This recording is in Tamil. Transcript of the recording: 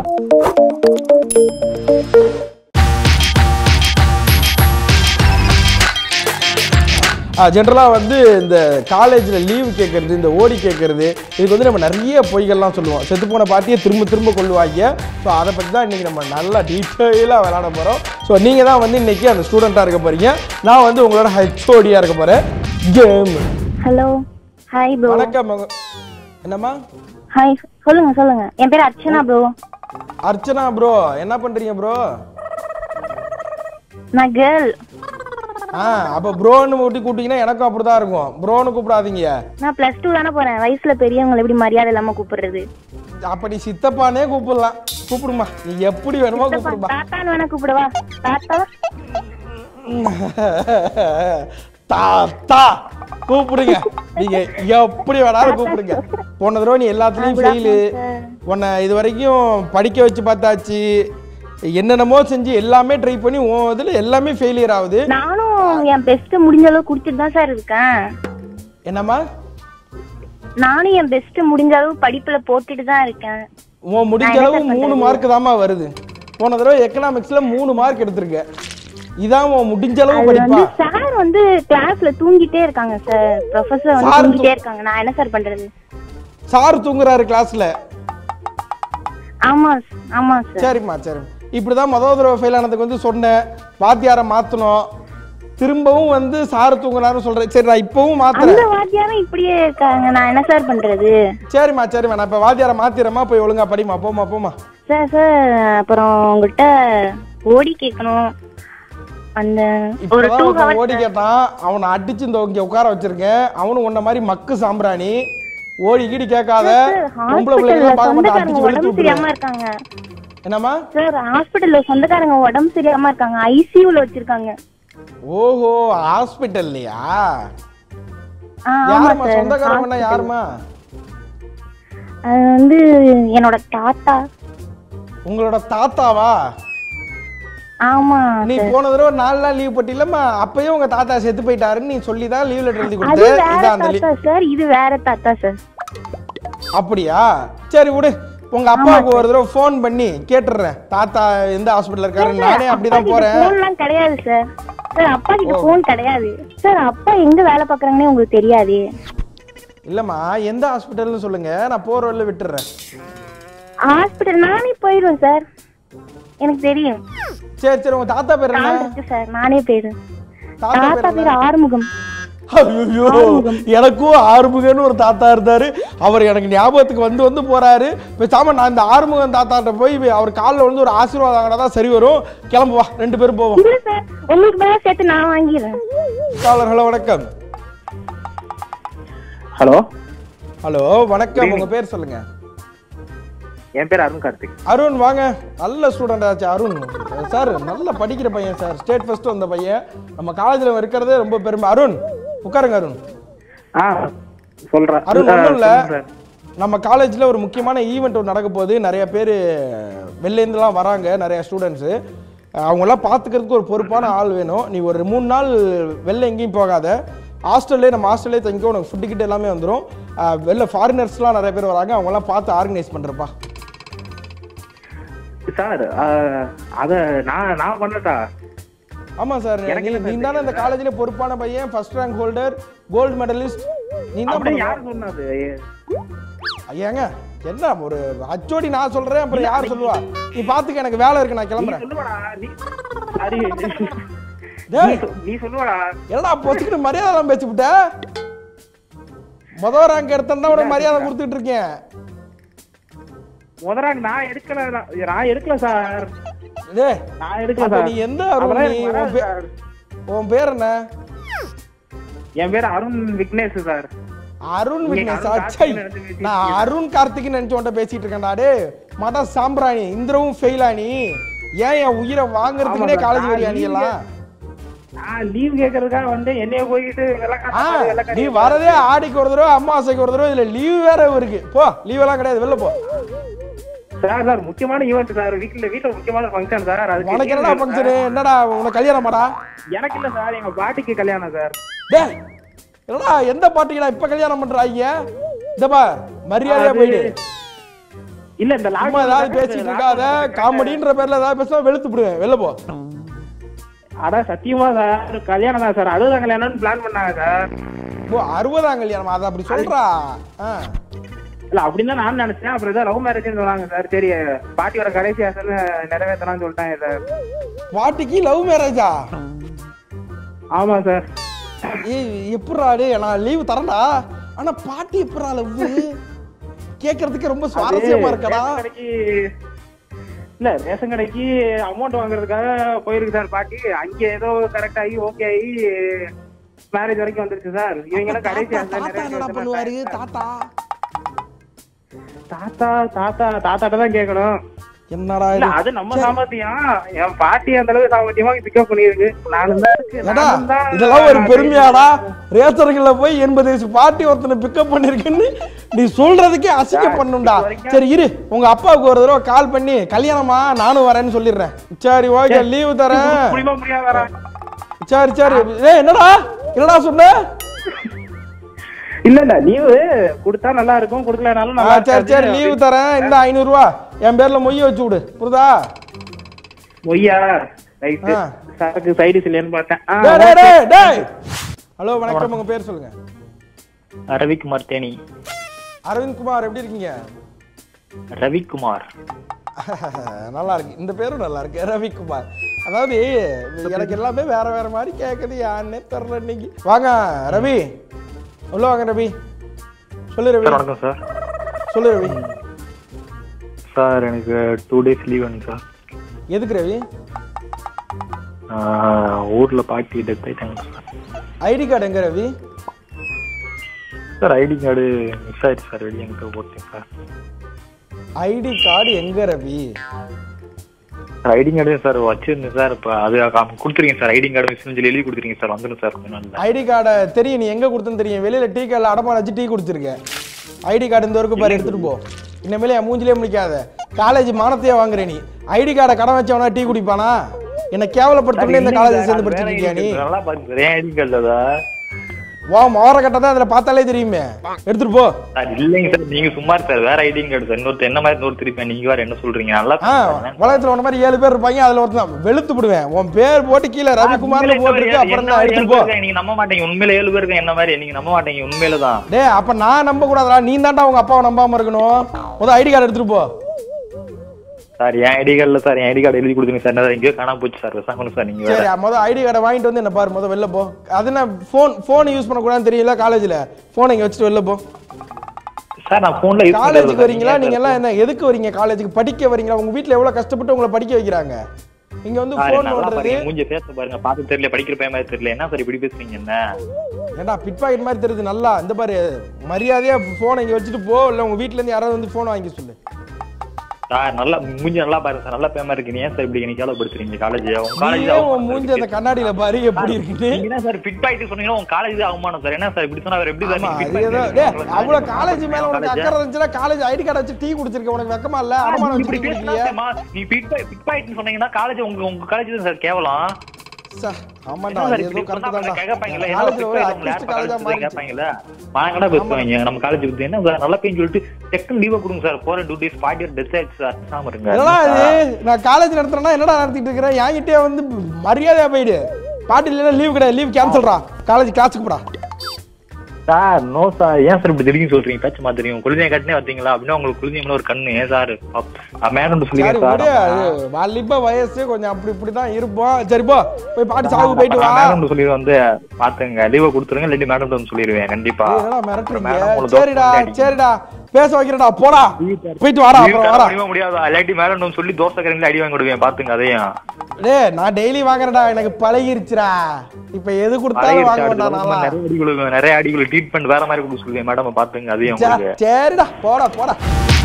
ஜென்ரலாக வந்து இந்த காலேஜில் லீவு கேட்கறது இந்த ஓடி கேட்கறது இதுக்கு வந்து நம்ம நிறைய பொய்கள்லாம் சொல்லுவோம் செத்து போன பாட்டியை திரும்ப திரும்ப கொள்ளுவாங்க ஸோ அதை பற்றி தான் இன்றைக்கி நம்ம நல்லா டீட்டெயிலாக விளையாட போகிறோம் ஸோ நீங்கள் தான் வந்து இன்றைக்கி அந்த ஸ்டூடெண்ட்டாக இருக்க போகிறீங்க நான் வந்து உங்களோட ஹெச்ஓடியாக இருக்க போகிறேன் கேம் ஹலோ ஹாய் ப்ரோ வணக்கம் மக- என்னம்மா ஹாய் சொல்லுங்க சொல்லுங்க என் பேர் அர்ச்சனா ப்ரோ அர்ச்சனா ப்ரோ என்ன பண்ணுறீங்க ப்ரோ நான் கேர்ள் ஆ அப்போ ப்ரோன்னு ஊட்டி கூப்பிட்டீங்கன்னா எனக்கும் அப்படி தான் இருக்கும் ப்ரோன்னு கூப்பிடாதீங்க நான் ப்ளஸ் டூ தானே போறேன் வயசுல பெரியவங்களை எப்படி மரியாதை இல்லாம கூப்பிடுறது அப்ப நீ சித்தப்பானே கூப்பிடலாம் கூப்பிடுமா நீ எப்படி வேணுமோ கூப்பிடுமா தாத்தான்னு வேணா கூப்பிடவா தாத்தா தாத்தா கூப்பிடுங்க நீங்க எப்படி வேணாலும் கூப்பிடுங்க போன தடவை நீ எல்லாத்துலயும் ஃபெயிலு உன்னை இது வரைக்கும் படிக்க வச்சு பார்த்தாச்சு என்னென்னமோ செஞ்சு எல்லாமே ட்ரை பண்ணி உன் இதுல எல்லாமே ஃபெயிலியர் ஆகுது நானும் என் பெஸ்ட் முடிஞ்ச அளவு குடுத்துட்டு தான் சார் இருக்கேன் என்னம்மா நானும் என் பெஸ்ட் முடிஞ்ச அளவு படிப்புல போட்டுட்டு தான் இருக்கேன் உன் முடிஞ்ச அளவு மூணு மார்க் தாம்மா வருது போன தடவை எக்கனாமிக்ஸ்ல மூணு மார்க் எடுத்திருக்க இதான் உன் முடிஞ்ச அளவு அது படிப்பா வந்து சார் வந்து கிளாஸ்ல தூங்கிட்டே இருக்காங்க சார் ப்ரொஃபசர் வந்து Sir தூங்கிட்டே இருக்காங்க நான் என்ன சார் பண்றது சார் தூங்குறாரு கிளாஸ்ல ஆமா ஆமா சார் சரிம்மா சரி இப்படிதான் முதல் தடவை ஃபெயில் ஆனதுக்கு வந்து சொன்னேன் வாத்தியாரை மாத்தணும் திரும்பவும் வந்து சார் தூங்குறாருன்னு சொல்றேன் சரி நான் இப்பவும் மாத்துறேன் அந்த வாத்தியாரும் இப்படியே இருக்காங்க நான் என்ன சார் பண்றது சரிம்மா சரிம்மா நான் இப்ப வாத்தியாரை மாத்திரமா போய் ஒழுங்கா படிமா போமா போமா சார் சார் அப்புறம் உங்கள்கிட்ட ஓடி கேட்கணும் அந்த ஒரு இப்பதான் டூ ஒருத்தன் ஹவர்ஸ் ஓடி கேட்டான் அவனை அடிச்சு இந்த இங்க உட்கார வச்சிருக்கேன் அவனும் உன்ன மாதிரி மக்கு சாம்பிராணி ஓடி கீடி கேட்காத பொம்பளை பிள்ளைங்க பார்க்க மாட்டேன் அடிச்சு வெளுத்து உடம்பு சரியாம விட்டுருவேன் இருக்காங்க என்னம்மா சார் ஹாஸ்பிட்டல்ல சொந்தக்காரங்க உடம்பு சரியாம இருக்காங்க ஐசியூல வச்சிருக்காங்க ஓஹோ ஹாஸ்பிட்டல்லையா ஆ, ஆமா யாரும்மா சார் சொந்தக்காரங்கன்னா யாருமா அது வந்து என்னோட தாத்தா உங்களோட தாத்தாவா ஆமா நீ போன தடவை நாலு நாள் லீவ் போட்டிலம்மா அப்பயும் உங்க தாத்தா செத்து போயிட்டாருன்னு நீ சொல்லி தான் லீவ் லெட்டர் எழுதி அது கொடுத்த வேற இதான் அந்த leave. தாத்தா சார் இது வேற தாத்தா சார் அப்படியா சரி விடு உங்க அப்பாவுக்கு ஒரு தடவை ஃபோன் பண்ணி கேட்டுடுறேன் தாத்தா எந்த ஹாஸ்பிட்டல் இருக்காரு நானே அப்படிதான் போறேன் போன்லாம் கிடையாது சார் சார் அப்பா கிட்ட போன் கிடையாது சார் அப்பா எங்க வேலை பாக்குறாங்கன்னே உங்களுக்கு தெரியாது இல்லம்மா எந்த ஹாஸ்பிட்டல்னு சொல்லுங்க நான் போற வழியில விட்டுறேன் ஹாஸ்பிட்டல் நானே போயிடுவேன் சார் எனக்கு தெரியும் சரி சரி உங்க தாத்தா பேர் என்ன கால் இருக்கு சார் நானே போயிடுவேன் தாத்தா பேர் தாத்தா பேர் ஆறுமுகம் ஐயோ எனக்கும் ஆறுமுகன்னு ஒரு தாத்தா இருந்தாரு அவர் எனக்கு ஞாபகத்துக்கு வந்து வந்து போறாரு பேசாம நான் இந்த ஆறுமுகன் தாத்தாட்ட போய் அவர் காலில் வந்து ஒரு ஆசீர்வாதம் வாங்கினா தான் சரி வரும் கிளம்பு வா ரெண்டு பேரும் போவோம் இல்ல சார் உங்களுக்கு மேல சேர்த்து நான் வாங்கிடுறேன் காலர் ஹலோ வணக்கம் ஹலோ ஹலோ வணக்கம் உங்க பேர் சொல்லுங்க என் பேர் அருண் கார்த்திக் அருண் வாங்க நல்ல ஸ்டூடெண்ட் ஆச்சு அருண் சார் நல்ல படிக்கிற பையன் சார் ஸ்டேட் ஃபர்ஸ்ட் வந்த பையன் நம்ம காலேஜில் இருக்கிறதே ரொம்ப பெருமை அருண் உட்காருங்க அருண் ஆ சொல்றேன் அருண் ஒன்றும் இல்லை சொல்றேன். நம்ம காலேஜில் ஒரு முக்கியமான ஈவெண்ட் ஒன்று நடக்க போகுது நிறைய பேர் வெளிலேருந்துலாம் வராங்க நிறைய ஸ்டூடெண்ட்ஸு அவங்களாம் பார்த்துக்கிறதுக்கு ஒரு பொறுப்பான ஆள் வேணும் நீ ஒரு மூணு நாள் வெளில எங்கேயும் போகாத ஹாஸ்டல்லே நம்ம ஹாஸ்டல்லே தங்கி உனக்கு ஃபுட்டு கிட்ட எல்லாமே வந்துடும் வெளில ஃபாரினர்ஸ்லாம் நிறைய பேர் வராங்க அவங்களாம் பார்த்து ஆர்கனைஸ் பண்ணுறப்பா சார் ஆ, அத நான் நான் பண்ணட்டா ஆமாம் சார் எனக்கு நீ என்ன நீ தானே இந்த காலேஜில் பொறுப்பான பையன் first rank holder gold medalist நீ தான் அப்படி பண்ணணும். யார் சொன்னது ஐயாங்க என்ன ஒரு அச்சோடி நான் சொல்றேன் அப்புறம் யார் சொல்லுவா நீ பாத்துக்க எனக்கு வேலை இருக்கு நான் நீ கிளம்புறேன் சொல்லுவாடா நீ சரி டேய். நீ சொ- நீ சொல்லுவாடா என்னடா பொச்சுக்கிட்டு மரியாதை எல்லாம் பேச்சு விட்ட முதல் ரேங்க் எடுத்தா உனக்கு மரியாதை கொடுத்துட்டு இருக்கேன் முதல்ல நான் எடுக்கல நான் நான் எடுக்கல சார் டேய் நான் எடுக்கல அப்ப சார் நீ எந்த அருண் அதெல்லாம் நீ எனக்கு உன் வராது பே- சார். உன் பேர் என்ன என் பேர் அருண் விக்னேஷ் சார் அருண் நீங்க விக்னேஷ் அருண் அச்சை கார்த்திக்னு நினைச்சு பேசிட்டு நான் அருண் கார்த்திக் நினைச்சு உன்ட்ட பேசிட்டு இருக்கேன்டா டே மத சாம்பிராணி இந்திரவும் ஃபெயில் ஆனி ஏன் என் உயிரை வாங்குறதுக்குனே ஆமா காலேஜ் சார். வரியா நீ எல்லாம் நான் லீவ் கேட்கறதுக்காக வந்து என்னைய போயிட்டு ஆ, வெள்ளக்கார நீ வெள்ளக்காரி வரதே ஆடிக்கு ஒரு தடவை அம்மாவாசைக்கு ஒரு தடவை இதுல லீவ் வேற இருக்கு போ லீவ் எல்லாம் கிடையாது வெளில போ சார் சார் முக்கியமான ஈவெண்ட் சார் வீட்ல வீட்ல முக்கியமான ஃபங்க்ஷன் சார் அதுக்கு உனக்கு என்னடா leave ஃபங்க்ஷனு என்னடா உனக்கு கல்யாணமாடா எனக்கு இல்ல சார் எங்க பாட்டிக்கு கல்யாணம் சார் டேய் என்னடா எந்த பாட்டிக்கடா இப்ப கல்யாணம் பண்றாங்க இந்த பா மரியாதையா அது- போயிடு இல்ல இந்த சும்மா ஏதாவது பேசிட்டு இருக்காத காமெடின்ற பேர்ல ஏதாவது பேசினா வெளுத்து விடுவேன் வெளில போ அட சத்தியமா சார் கல்யாணம் தான் சார் அறுபதாம் கல்யாணம்னு பிளான் பண்ணாங்க சார் ஓ அறுபதாம் கல்யாணம் அதை அப்படி சொல்றா ஆ. இல்ல அப்படின்னு தான் நான் நினைச்சேன் அப்புறம் ஏதோ லவ் மேரேஜ்னு சொன்னாங்க சார் சரி பாட்டியோட கடைசி ஆசைன்னு நிறைவேற்றலாம்னு சொல்லிட்டாங்க சார் பாட்டிக்கு லவ் மேரேஜா ஆமா சார் ஏய் எப்படா டேய் நான் லீவு தரேன்டா ஆனா பாட்டி எப்படா லவ் கேக்குறதுக்கு ரொம்ப சுவாரஸ்யமா இருக்கடா ரேஷன் கடைக்கு இல்ல ரேஷன் கடைக்கு அமௌண்ட் வாங்குறதுக்காக போயிருக்கு சார் பாட்டி அங்க ஏதோ கரெக்ட் ஆகி ஓகே ஆகி மேரேஜ் வரைக்கும் வந்துருச்சு சார் இவங்க எல்லாம் கடைசி தாத்தா ஆசை தாத்தா என்னடா பண்ணுவாரு தாத்தா தாத்தா தாத்தா தாத்தாட்ட தான் கேட்கணும் என்னடா இல்ல இது அது நம்ம சாமர்த்தியம் என் பாட்டி அந்த அளவுக்கு சாமர்த்தியமா பிக்கப் பண்ணிருக்கு நானும் தான் இருக்கு ஏடா நானும் தான் இதெல்லாம் ஒரு பெருமையாடா ரேசர்கள்ல போய் எண்பது வயசு பாட்டி ஒருத்தனை பிக்கப் பண்ணிருக்குன்னு நீ சொல்றதுக்கே அசிங்க பண்ணுண்டா சரி இரு உங்க அப்பாவுக்கு ஒரு தடவை கால் பண்ணி கல்யாணமா நானும் வரேன்னு சொல்லிடுறேன் சரி ஓகே லீவு தரேன் முடியுமா முடியாதா சரி சரி ஏய் என்னடா என்னடா சொன்ன இல்ல இல்ல லீவு கொடுத்தா நல்லா இருக்கும் கொடுக்கலனாலும் ஆ, நல்லா சரி சரி லீவு தரேன் இந்த ஐநூறு ரூபா என் பேர்ல மொய் வச்சு விடு புரியுதா ஒய்யா ரைட் ஆ. சரக்கு சைடு இல்லைன்னு பார்த்தேன் ஆ, டேய், டேய், டேய், டேய். ஹலோ வணக்கம் உங்க பேர் சொல்லுங்க ரவிக்குமார் தேனி அரவிந்த் குமார் எப்படி இருக்கீங்க ரவிக்குமார் நல்லா இருக்கு இந்த பேரும் நல்லா இருக்கு ரவிக்குமார் அதாவது எனக்கு எல்லாமே வேற வேற மாதிரி கேக்குது யாருன்னே தெரியல இன்னைக்கு வாங்க ரவி உள்ள வாங்க ரவி சொல்லு ரவி சார் வணக்கம் சார் சொல்லு ரவி சார் எனக்கு டூ டேஸ் லீவ் வேணும் சார் எதுக்கு ரவி ஆஹ், ஊர்ல பாட்டி டெத் ஆயிட்டாங்க சார் ஐடி கார்டு எங்க Ravi sir ID card miss ஆயிடுச்சு சார் வெளியே எங்க போட்டேன் சார் ஐடி கார்டு எங்க Ravi sir ID card sir வச்சிருந்தேன் சார் இப்போ அது காம- கொடுத்துருக்கீங்க சார் ஐடி கார்டு மிஸ் சொல்லி எழுதி கொடுத்துருக்கீங்க சார் வந்துடும் சார் கொஞ்ச நாள்ல ஐடி கார்டை தெரியும் நீ எங்க கொடுத்தன்னு தெரியும் வெளியில டீ கடையில் அடமா வச்சு டீ குடிச்சிருக்க ஐடி கார்டு இந்த வரைக்கும் பாரு எடுத்துட்டு போ இனிமேல என் மூஞ்சிலே முடிக்காத காலேஜ் மானத்தையே வாங்குற நீ ஐடி கார்டை கடன் வச்சவனா டீ குடிப்பானா என்ன கேவலப்படுத்தணும்னு இந்த காலேஜ் சேர்ந்து படிச்சிட்டு இருக்கியா நீ நல்லா பாருங்க சார் ஏன் ஐடி கார்டு தான் வா மோர கட்ட தான் அதுல பார்த்தாலே தெரியுமே எடுத்துட்டு போ சார் இல்லைங்க சார் நீங்க சும்மா சார் வேற ஐடி கார்டு சார் இன்னொருத்தர் என்ன மாதிரி இன்னொரு திருப்பி நீங்க வேற என்ன சொல்றீங்க நல்லா ஆ உலகத்துல உன்ன மாதிரி ஏழு பேர் இருப்பாங்க அதுல ஒருத்தன் வெளுத்து விடுவேன் உன் பேர் போட்டு கீழே ரவிக்குமார்னு போட்டிருக்கு அப்புறம் தான் எடுத்துட்டு போ நீங்க நம்ப மாட்டீங்க உண்மையில ஏழு பேருக்கு என்ன மாதிரி நீங்க நம்ப மாட்டீங்க உண்மையில தான் டேய் அப்ப நான் நம்ப கூடாதுடா நீ தான்டா உங்க அப்பாவை நம்பாம இருக்கணும் முதல் ஐடி கார்டு எடுத்துட்டு போ சார் என் ஐடி கார்டுல சார் என் ஐடி கார்டு எழுதி கொடுத்துங்க சார் நான் எங்கேயோ காணாம போச்சு சார் விசாங்கணும் சார் நீங்க வேற சரி முதல் ஐடி கார்டை வாங்கிட்டு வந்து என்ன பாரு முதல் வெளில போ அது என்ன ஃபோன் ஃபோன் யூஸ் பண்ணக்கூடாதுன்னு தெரியல காலேஜில் ஃபோனை இங்கே வச்சுட்டு வெளில போ சார் நான் போன்ல யூஸ் காலேஜுக்கு வரீங்களா நீங்க எல்லாம் என்ன எதுக்கு வரீங்க காலேஜுக்கு படிக்க வரீங்களா உங்க வீட்ல எவ்வளவு கஷ்டப்பட்டு உங்களை படிக்க வைக்கிறாங்க இங்க வந்து ஃபோன் நல்லா பண்றது பாருங்க மூஞ்ச பேச பாருங்க பார்த்து தெரியல படிக்கிற பையன் மாதிரி தெரியல என்ன சார் இப்படி பேசுறீங்க என்ன ஏன்டா பிட் பாக்கெட் மாதிரி தெரியுது நல்லா இந்த பாரு மரியாதையா ஃபோனை இங்க வச்சுட்டு போ இல்ல உங்க வீட்ல இருந்து யாராவது வந்து ஃபோன் வாங்கி சொல்லு சார் நல்லா மூஞ்சி நல்லா பாருங்க சார் நல்ல பையன் இருக்கு நீ ஏன் சார் இப்படி எனக்கு கேவலப்படுத்துறீங்க காலேஜ் உங்க நீயே உன் மூஞ்சி அந்த கண்ணாடியில பாரு எப்படி இருக்குன்னு நீங்க என்ன சார் ஃபிட் ஆயிட்டு சொன்னீங்கன்னா உங்க காலேஜ் அவமானம் சார் என்ன சார் இப்படி சொன்னா வேற எப்படி சார் ஆமா, நீங்க அது fit ஏதோ- ஆயிட்டு டேய், இருக்கீங்க? அவ்வளவு காலேஜ் மேல உனக்கு அக்கறை இருந்துச்சுன்னா காலேஜ் ஐடி கார்டு வச்சு டீ குடிச்சிருக்க உனக்கு வெக்கமா இல்ல அடமான நீ வச்சு இப்படி டீ பேசினா குடிக்கலையா தெரியுமா? நீ ஃபிட் ஃபிட் ஆயிட்டுன்னு சொன்னீங்கன்னா காலேஜ் உங்க உங்க காலேஜ் தான் சார் கேவலம் சா, ஆமாண்டா என்ன சார் அது இப்படி ஏதோ சொன்னா கரெக்ட் அப்புறம் கேட்பாங்கல்ல, தான்டா என்ன காலேஜ்ல fit ஒரு ஆயிட்டு உங்களை அட்லீஸ்ட் யார் காலேஜா காலேஜ் மாறிடுச்சு கேட்பாங்கல்ல வாங்கடா பேசுவாங்க நம்ம காலேஜ் பத்தி என்ன சார் நல்ல பையன் சொல்லிட்டு டெக்னு லீவ் கொடுங்க சார் போற two days forty year death ஆயிடுச்சு சார் பேசாம இருங்க என்னடா இது நான் காலேஜ் நடத்துறேன்னா என்னடா நடத்திட்டு இருக்கிறேன் என்கிட்டயே வந்து மரியாதையா போயிடு பாட்டி இல்லைன்னா லீவ் கிடையாது லீவ் கேன்சல்டா காலேஜ் கிளாஸுக்கு போடா சார் நோ சார் ஏன் சார் இப்படி தெரியும் சொல்றீங்க பேச்சு மாத்திரீங்க குழந்தைய கட்டினே பார்த்தீங்களா அப்படின்னா உங்களுக்கு குழந்தை மேல ஒரு கண்ணு ஏன் சார் மேடம் சரி சொல்லிருக்கேன் சார் முடியாது வாலிப வயசு கொஞ்சம் அப்படி இப்படி தான் இருப்போம் சரி போ போய் பாட்டி சாவுக்கு போயிட்டு வா மேடம் சொல்லி வந்து பாத்துங்க லீவை கொடுத்துருங்க இல்லாட்டி மேடம் வந்து சொல்லிடுவேன் கண்டிப்பா ஏய், என்னடா மேடம் மிரட்டுறீங்க உங்களை சரிடா தோசை அடிக்க- சரிடா பேச வைக்கிறடா போடா போயிட்டு வாடா Leave அப்புறம் தர வாடா முடியுமா முடியாதா இல்லாட்டி மேடம் சொல்லி தோசை கரையில அடி வாங்கி விடுவேன் பாத்துங்க அதையும் டேய் நான் டெய்லி வாங்குறேன்டா எனக்கு பழகிருச்சுடா இப்ப எது கொடுத்தாலும் வாங்க வேண்டாம் நான்லாம். நிறைய அடிகளுக்கு நிறைய அடிகளுக்கு ட்ரீட்மெண்ட் வேற மாதிரி கொடுக்க சொல்லுவேன் மேடம் பாத்துங்க அதையும் சே- உங்களுக்கு சரிடா போடா போடா